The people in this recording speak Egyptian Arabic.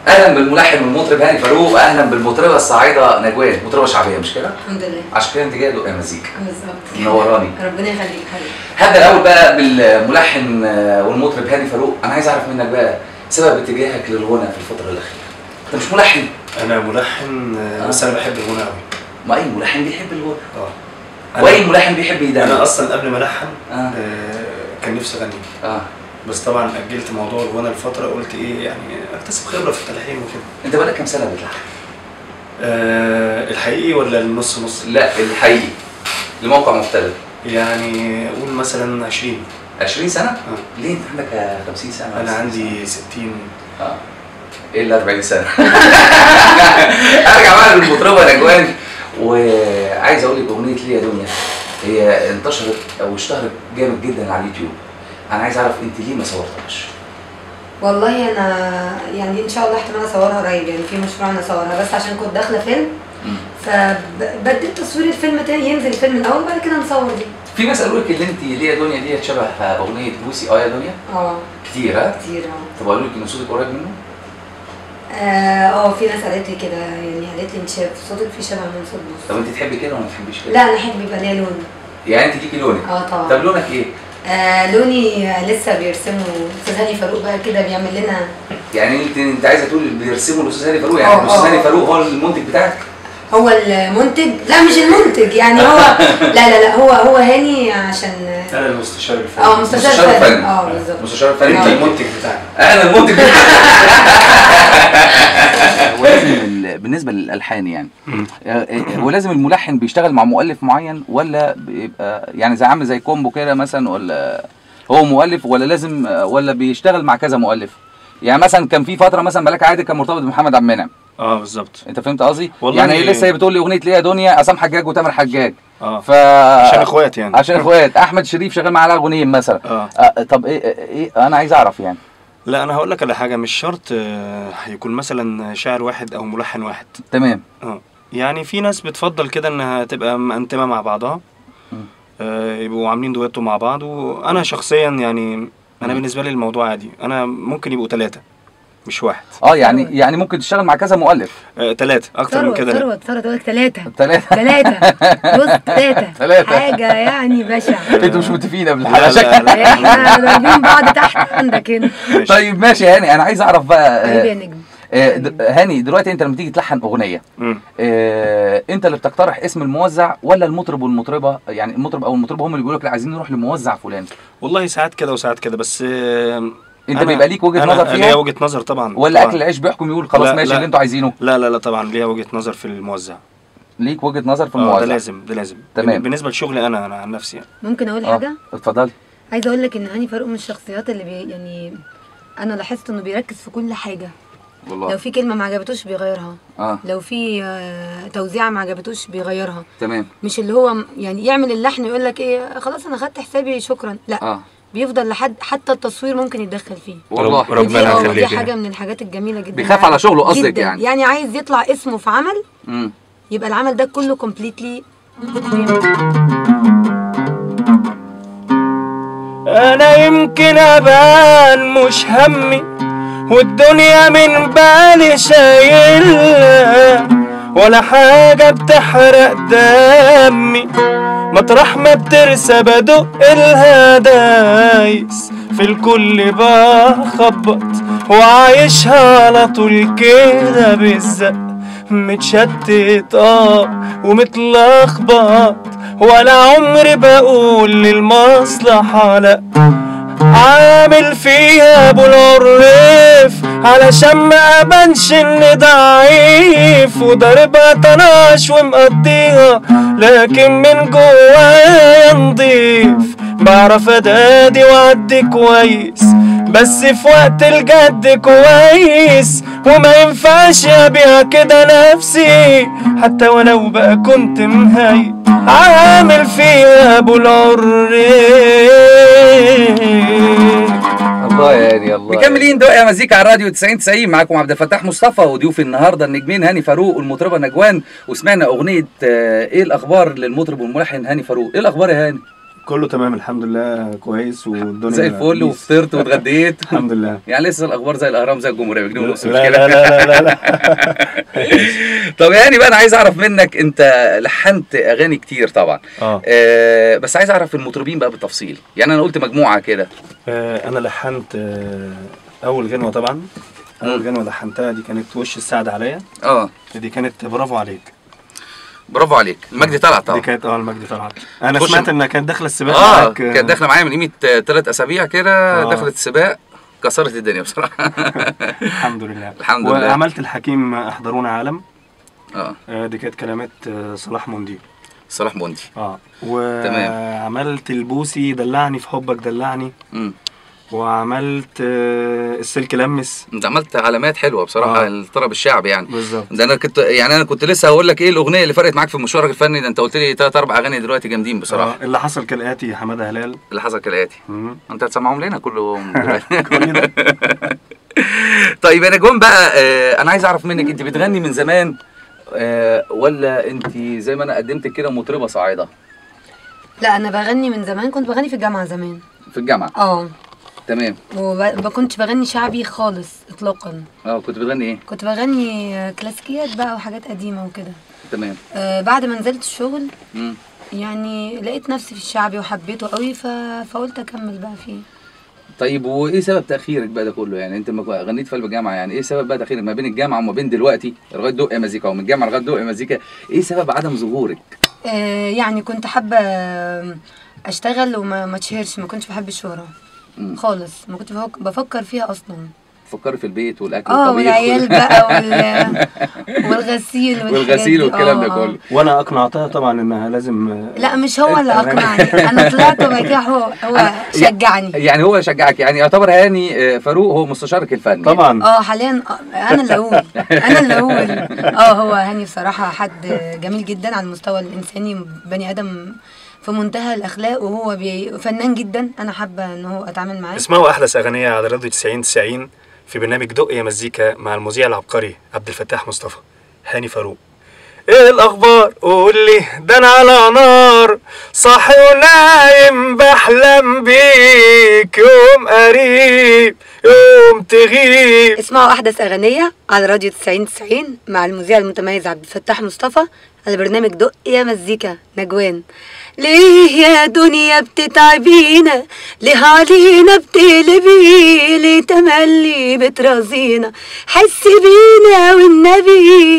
اهلا بالملحن والمطرب هاني فاروق واهلا بالمطربه الصاعده نجوان مطربه شعبيه مش كده؟ الحمد لله عشان كده انت جايه دق مزيكا بالظبط منوراني ربنا يخليك حبيبي هبدا الاول بقى بالملحن آه، والمطرب هاني فاروق انا عايز اعرف منك بقى سبب اتجاهك للغنى في الفتره الاخيره انت مش ملحن انا ملحن آه، بس انا بحب الغنى قوي ما اي ملحن بيحب الغنى اه واي ملحن بيحب يدندن انا اصلا قبل ما الحن آه. آه، كان نفسي اغني اه بس طبعا اجلت موضوع الغنى لفتره قلت ايه يعني اكتسب خبره في التلحين وكده انت بقالك كام سنه بتلحن؟ أه الحقيقي ولا النص نص لا الحقيقي لموقع مختلف يعني اقول مثلا 20 20 سنه؟ آه. ليه انت عندك آه، 50 سنه انا 60 عندي 60 اه ايه ال 40 سنه ارجع بقى للمطربه نجوان وعايز اقول لك اغنيه ليه يا دنيا هي انتشرت او اشتهرت جامد جدا على اليوتيوب انا عايز اعرف انت ليه ما صورتهاش والله انا يعني ان شاء الله احتمال اصورها قريب يعني في مشروع انا اصورها بس عشان كنت داخله فيلم فبديت تصوير الفيلم تاني ينزل الفيلم الاول بعد كده نصور دي في ناس قالوا لك ان انت ليه يا دنيا دي شبه اغنيه بوسي اه يا دنيا اه كتير ها كتير اه طب قالوا لك ان صوتك قريب منه اه اه في ناس قالت لي كده يعني قالت لي انت شايف صوتك في شبه من صوت طب بوس انت تحبي كده ولا ما تحبيش كده لا انا احب يبقى ليا لون يعني انت ليكي لونك اه طبعا طب لونك ايه آه لوني آه، لسه بيرسموا استاذ هاني فاروق بقى كده بيعمل لنا يعني انت انت عايزه تقول بيرسموا الاستاذ هاني فاروق اه، يعني الاستاذ اه. هاني فاروق هو المنتج بتاعك هو المنتج لا مش المنتج يعني هو لا لا لا هو هو هاني عشان انا المستشار الفني اه مستشار مستشار فني فني. اه بالظبط مستشار انت فني اه. المنتج بتاعي انا المنتج ولازم ال- بالنسبه للالحان يعني آه، آه، ولازم الملحن بيشتغل مع مؤلف معين ولا بيبقى يعني زي عامل زي كومبو كده مثلا ولا هو مؤلف ولا لازم آه، ولا بيشتغل مع كذا مؤلف يعني مثلا كان في فتره مثلا ملاك عادل كان مرتبط بمحمد عبد المنعم اه بالظبط انت فهمت قصدي والله يعني هي لسه هي بتقول لي اغنيه ليه يا دنيا عصام حجاج وتامر حجاج اه ف عشان اخوات يعني عشان اخوات احمد شريف شغال معاه على اغنيه مثلا اه آه، طب ايه ايه انا عايز اعرف يعني لا انا هقول لك على حاجه مش شرط آه، يكون مثلا شاعر واحد او ملحن واحد تمام اه يعني في ناس بتفضل كده انها تبقى مقنتمه مع بعضها مم. آه يبقوا عاملين دويتو مع بعض وانا شخصيا يعني انا مم. بالنسبه لي الموضوع عادي انا ممكن يبقوا ثلاثه مش واحد اه يعني يعني ممكن تشتغل مع كذا مؤلف آه ثلاثه اكتر من ثروت كده لا. ثروت ثروت اقول لك ثلاثة ثلاثه ثلاثة بص ثلاثة ثلاثة. حاجة يعني بشعة انتوا مش متفقين قبل لا الحلقه لا شكلك لا احنا ضاربين بعض تحت عندك هنا ماشي. طيب ماشي يا هاني انا عايز اعرف بقى حبيبي يا آه، نجم آه، د- هاني دلوقتي انت لما تيجي تلحن اغنيه مم. آه، انت اللي بتقترح اسم الموزع ولا المطرب والمطربه يعني المطرب او المطربه هم اللي بيقولوا لك لا عايزين نروح لموزع فلان والله ساعات كده وساعات كده بس آه، انت أنا- بيبقى ليك وجهه أنا نظر ليا فيها وجهه نظر طبعا ولا طبعاً. اكل العيش بيحكم يقول خلاص لا، ماشي لا. اللي انتوا عايزينه لا لا لا طبعا ليها وجهه نظر في الموزع ليك وجهه نظر في اه ده الموزع لازم ده لازم تمام. بالنسبه لشغلي انا انا عن نفسي يعني ممكن اقول اه حاجة اتفضلي عايزة اقول لك ان هاني فاروق من الشخصيات اللي بي يعني انا لاحظت انه بيركز في كل حاجة لو والله في كلمة ما عجبتوش بيغيرها اه لو في آه، توزيعة ما عجبتوش بيغيرها تمام مش اللي هو م- يعني يعمل اللحن ويقول لك ايه خلاص انا خدت حسابي شكرا لا اه بيفضل لحد حتى التصوير ممكن يتدخل فيه والله رب- ربنا ودي- اه، يخليك دي يعني. حاجه من الحاجات الجميله جدا بيخاف على شغله قصدك جداً. يعني. يعني عايز يطلع اسمه في عمل امم يبقى العمل ده كله كومبليتلي انا يمكن ابان مش همي والدنيا من بالي شايلها ولا حاجة بتحرق دمي مطرح ما بترسى بدق الها دايس في الكل بخبط وعايشها على طول كده بالزق متشتت اه ومتلخبط ولا عمري بقول للمصلحة لا عامل فيها ابو العريف علشان ما ابانش اني ضعيف وضاربها طناش ومقضيها لكن من جوايا نضيف بعرف ادادي وعدي كويس بس في وقت الجد كويس وما ينفعش ابيع كده نفسي حتى ولو بقى كنت مهي عامل فيها ابو العريف الله يا هاني الله مكملين دق يا مزيكا على الراديو 90 90 معاكم عبد الفتاح مصطفى وضيوف النهارده النجمين هاني فاروق والمطربه نجوان وسمعنا اغنيه آه، ايه الاخبار للمطرب والملحن هاني فاروق ايه الاخبار يا هاني كله تمام الحمد لله كويس والدنيا زي الفل بيس. وفطرت واتغديت الحمد لله يعني لسه الاخبار زي الاهرام زي الجمهوريه بجنيه ونص مش لا كده؟ لا لا لا لا طب يعني بقى انا عايز اعرف منك انت لحنت اغاني كتير طبعا اه آه بس عايز اعرف المطربين بقى بالتفصيل يعني انا قلت مجموعه كده آه، انا لحنت آه، اول غنوه طبعا اول مم. غنوه لحنتها دي كانت وش السعد عليا اه دي كانت برافو عليك برافو عليك المجد طلع دي طبعا كانت اه المجد طلعت انا تخش- سمعت انها كانت داخله السباق اه معاك كانت داخله معايا من قيمه ثلاث اسابيع كده آه. دخلت السباق كسرت الدنيا بصراحه الحمد لله الحمد لله. وعملت الحكيم احضرونا عالم اه آه، دي كانت كلمات آه، صلاح موندي صلاح بوندي اه وعملت البوسي دلعني في حبك دلعني امم وعملت آه، السلك لمس انت عملت علامات حلوه بصراحه آه. الطرب الشعبي يعني بالظبط ده انا كنت يعني انا كنت لسه هقول لك ايه الاغنيه اللي فرقت معاك في مشوارك الفني ده انت قلت لي ثلاث اربع اغاني دلوقتي جامدين بصراحه آه، اللي حصل كالاتي حماده هلال اللي حصل كالاتي مم. انت هتسمعهم لنا كلهم دلوقتي كل ده. طيب يا نجوم بقى آه انا عايز اعرف منك انت بتغني من زمان آه ولا انت زي ما انا قدمت كده مطربه صاعده لا انا بغني من زمان كنت بغني في الجامعه زمان في الجامعه اه تمام وما كنتش بغني شعبي خالص اطلاقا اه كنت بتغني ايه كنت بغني آه، كلاسيكيات بقى وحاجات قديمه وكده تمام آه بعد ما نزلت الشغل مم. يعني لقيت نفسي في الشعبي وحبيته قوي ف... فقلت اكمل بقى فيه طيب وايه سبب تاخيرك بقى ده كله يعني انت لما غنيت في قلب الجامعه يعني ايه سبب بقى تاخيرك ما بين الجامعه وما بين دلوقتي لغايه دق مزيكا ومن الجامعه لغايه دق مزيكا ايه سبب عدم ظهورك آه يعني كنت حابه آه، اشتغل وما ما اتشهرش ما كنتش بحب الشهره مم. خالص ما كنتش بفك- بفكر فيها اصلا فكري في البيت والاكل اه والطبيخ والعيال بقى وال... والغسيل والحاجات والغسيل دي. والكلام آه، ده آه. كله وانا اقنعتها طبعا انها لازم آه، لا مش هو اللي أنت- اقنعني انا طلعت وبعد كده هو هو أنا- شجعني يعني هو شجعك يعني يعتبر هاني آه، فاروق هو مستشارك الفني طبعا اه حاليا آه، انا اللي اقول انا اللي اقول اه هو هاني بصراحه حد جميل جدا على المستوى الانساني بني ادم في منتهى الاخلاق وهو بي... فنان جدا انا حابه ان هو اتعامل معاه اسمعوا احدث اغنيه على راديو 90 90 في برنامج دق يا مزيكا مع المذيع العبقري عبد الفتاح مصطفى هاني فاروق ايه الاخبار قول لي ده انا على نار صاحي ونايم بحلم بيك يوم قريب يوم تغيب اسمعوا احدث اغنيه على راديو 90 90 مع المذيع المتميز عبد الفتاح مصطفى على برنامج دق يا مزيكا نجوان ليه يا دنيا بتتعبينا ليه علينا بتقلبي ليه تملي بترازينا حس بينا والنبي